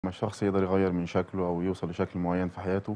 لما الشخص يقدر يغير من شكله او يوصل لشكل معين في حياته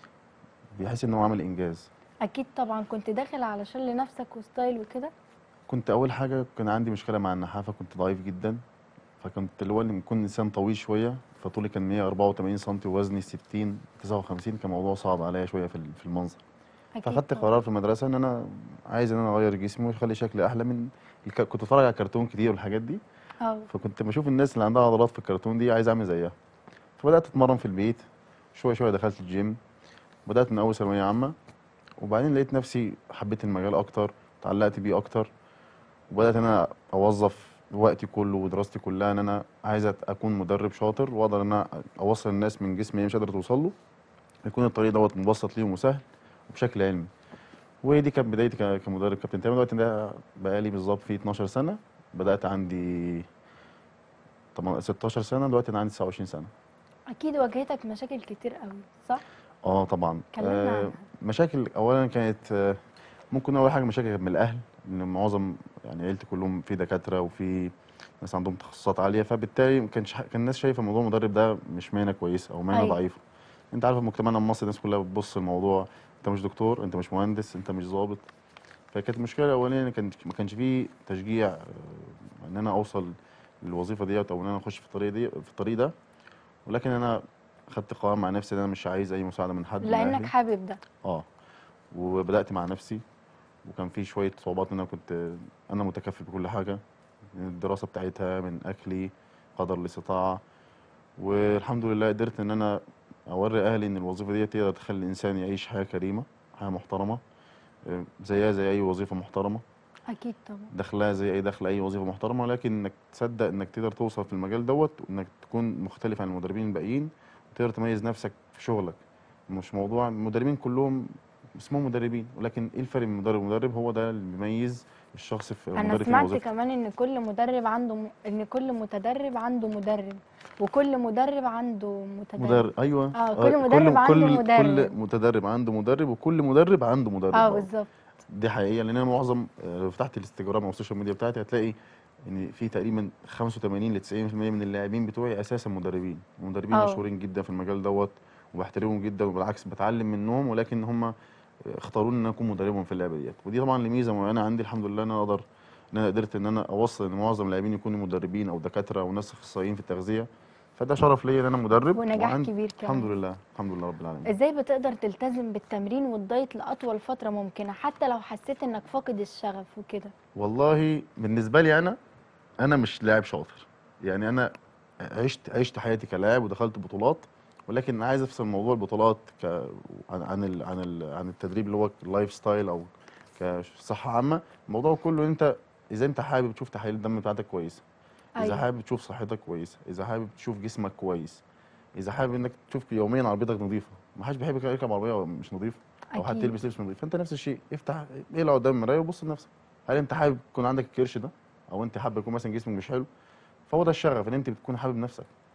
بيحس ان هو عمل انجاز اكيد طبعا كنت داخل علشان لنفسك وستايل وكده كنت اول حاجه كان عندي مشكله مع النحافه كنت ضعيف جدا فكنت اللي هو اللي كنت انسان طويل شويه فطولي كان 184 سم ووزني 60 59 كان موضوع صعب عليا شويه في ال- في المنظر اكيد فاخدت طبعاً. قرار في المدرسه ان انا عايز ان انا اغير جسمي واخلي شكلي احلى من الك... كنت بتفرج على كرتون كتير والحاجات دي اه فكنت بشوف الناس اللي عندها عضلات في الكرتون دي عايز اعمل زيها فبدات اتمرن في البيت شويه شويه دخلت الجيم بدات من اول ثانويه عامه وبعدين لقيت نفسي حبيت المجال اكتر اتعلقت بيه اكتر وبدات ان انا اوظف وقتي كله ودراستي كلها ان انا عايز أت- اكون مدرب شاطر واقدر ان انا اوصل الناس من جسمي هي مش قادره توصل له يكون الطريق دوت مبسط ليهم وسهل وبشكل علمي ودي كانت بدايتي ك- كمدرب كابتن تامر دلوقتي ده بقالي بالظبط في 12 سنه بدات عندي طبعا 16 سنه دلوقتي انا عندي 29 سنه اكيد واجهتك مشاكل كتير قوي صح اه طبعا كلمنا عنها. مشاكل اولا كانت آه، ممكن اول حاجه مشاكل كانت من الاهل ان معظم يعني عيلتي كلهم في دكاتره وفي ناس عندهم تخصصات عاليه فبالتالي ما كانش كان الناس شايفه موضوع المدرب ده مش مهنه كويسه او مهنه أيوة. ضعيفه انت عارف مجتمعنا المصري الناس كلها بتبص الموضوع انت مش دكتور انت مش مهندس انت مش ضابط فكانت المشكله الاولانيه ان كان ما كانش فيه تشجيع آه، ان انا اوصل للوظيفه ديت او ان انا اخش في الطريق دي في الطريق ده ولكن انا خدت قرار مع نفسي ان انا مش عايز اي مساعده من حد من لانك أهلي. حابب ده اه وبدات مع نفسي وكان في شويه صعوبات ان انا كنت انا متكفل بكل حاجه من الدراسه بتاعتها من اكلي قدر الاستطاعه والحمد لله قدرت ان انا اوري اهلي ان الوظيفه دي تقدر تخلي الانسان يعيش حياه كريمه حياه محترمه آه، زيها زي اي وظيفه محترمه اكيد طبعا دخلها زي اي دخل اي وظيفه محترمه لكن انك تصدق انك تقدر توصل في المجال دوت وانك تكون مختلف عن المدربين الباقيين وتقدر تميز نفسك في شغلك مش موضوع المدربين كلهم اسمهم مدربين ولكن ايه الفرق بين مدرب ومدرب هو ده اللي بيميز الشخص في انا المدرب في سمعت وظيفته كمان ان كل مدرب عنده م... ان كل متدرب عنده مدرب وكل مدرب عنده متدرب مدرب ايوه آه، كل مدرب عنده كل مدرب. كل متدرب عنده مدرب وكل مدرب عنده مدرب اه برضه. بالظبط دي حقيقيه لان انا معظم آه، لو فتحت الانستجرام او السوشيال ميديا بتاعتي هتلاقي ان في تقريبا 85 ل 90% من اللاعبين بتوعي اساسا مدربين مدربين آه. مشهورين جدا في المجال دوت وبحترمهم جدا وبالعكس بتعلم منهم ولكن هم اختاروني ان انا اكون مدربهم في اللعبه ديت ودي طبعا لميزه معينه عندي الحمد لله ان انا اقدر ان انا قدرت ان انا اوصل ان معظم اللاعبين يكونوا مدربين او دكاتره او ناس اخصائيين في التغذيه فده شرف ليا ان انا مدرب ونجاح وعند- كبير كمان الحمد لله الحمد لله رب العالمين ازاي بتقدر تلتزم بالتمرين والدايت لاطول فتره ممكنه حتى لو حسيت انك فاقد الشغف وكده والله بالنسبه لي انا انا مش لاعب شاطر يعني انا عشت عشت حياتي كلاعب ودخلت بطولات ولكن عايز افصل موضوع البطولات ك عن عن ال... عن, ال... عن التدريب اللي هو اللايف ستايل او كصحه عامه الموضوع كله انت اذا انت حابب تشوف تحاليل الدم بتاعتك كويسه اذا أيوة. حابب تشوف صحتك كويسه اذا حابب تشوف جسمك كويس اذا حابب انك تشوف يوميا عربيتك نظيفه ما حدش بيحب يركب عربيه مش نظيفه او حتى أكيد. تلبس لبس نظيف فانت نفس الشيء افتح اقلع قدام المرايه وبص لنفسك هل انت حابب يكون عندك الكرش ده او انت حابب يكون مثلا جسمك مش حلو فهو ده الشغف ان انت بتكون حابب نفسك